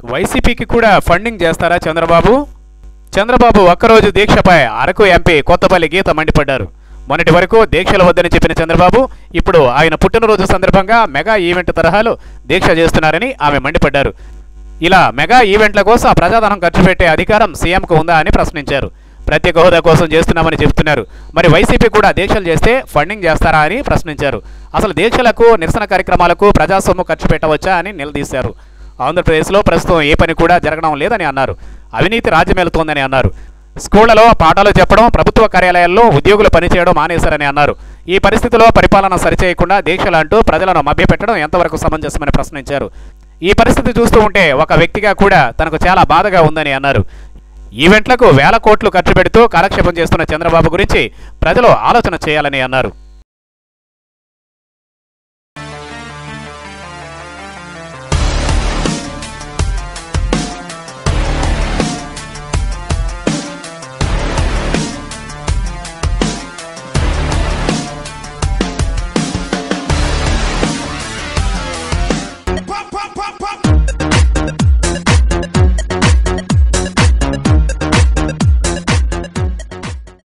వైసీపీకి కూడా ఫండింగ్ చేస్తారా చంద్రబాబు చంద్రబాబు ఒక్కరోజు దీక్షపై అరకు ఎంపీ కొత్తపల్లి గీత మండిపడ్డారు మొన్నటి వరకు దీక్షలు వద్దని చెప్పిన చంద్రబాబు ఇప్పుడు ఆయన పుట్టినరోజు సందర్భంగా మెగా ఈవెంట్ తరహాలో దీక్ష చేస్తున్నారని ఆమె మండిపడ్డారు ఇలా మెగా ఈవెంట్ల కోసం ప్రజాధనం ఖర్చు పెట్టే అధికారం సీఎంకు ఉందా అని ప్రశ్నించారు ప్రత్యేక హోదా కోసం చేస్తున్నామని చెబుతున్నారు మరి వైసీపీ కూడా దీక్షలు చేస్తే ఫండింగ్ చేస్తారా అని ప్రశ్నించారు అసలు దీక్షలకు నిరసన కార్యక్రమాలకు ప్రజా సొమ్ము ఖర్చు పెట్టవచ్చా అని నిలదీశారు ఆంధ్రప్రదేశ్లో ప్రస్తుతం ఏ పని కూడా జరగడం లేదని అన్నారు అవినీతి రాజ్యమేలుతోందని అన్నారు స్కూళ్లలో పాఠాలు చెప్పడం ప్రభుత్వ కార్యాలయాల్లో ఉద్యోగులు పనిచేయడం మానేశారని అన్నారు ఈ పరిస్థితిలో పరిపాలన సరిచేయకుండా దీక్షలు అంటూ ప్రజలను మభ్యపెట్టడం ఎంతవరకు సమంజసమని ప్రశ్నించారు ఈ పరిస్థితి చూస్తూ ఉంటే ఒక వ్యక్తిగా కూడా తనకు చాలా బాధగా ఉందని అన్నారు ఈవెంట్లకు వేల కోట్లు ఖర్చు పెడుతూ కాలక్షేపం చేస్తున్న చంద్రబాబు గురించి ప్రజలు ఆలోచన చేయాలని అన్నారు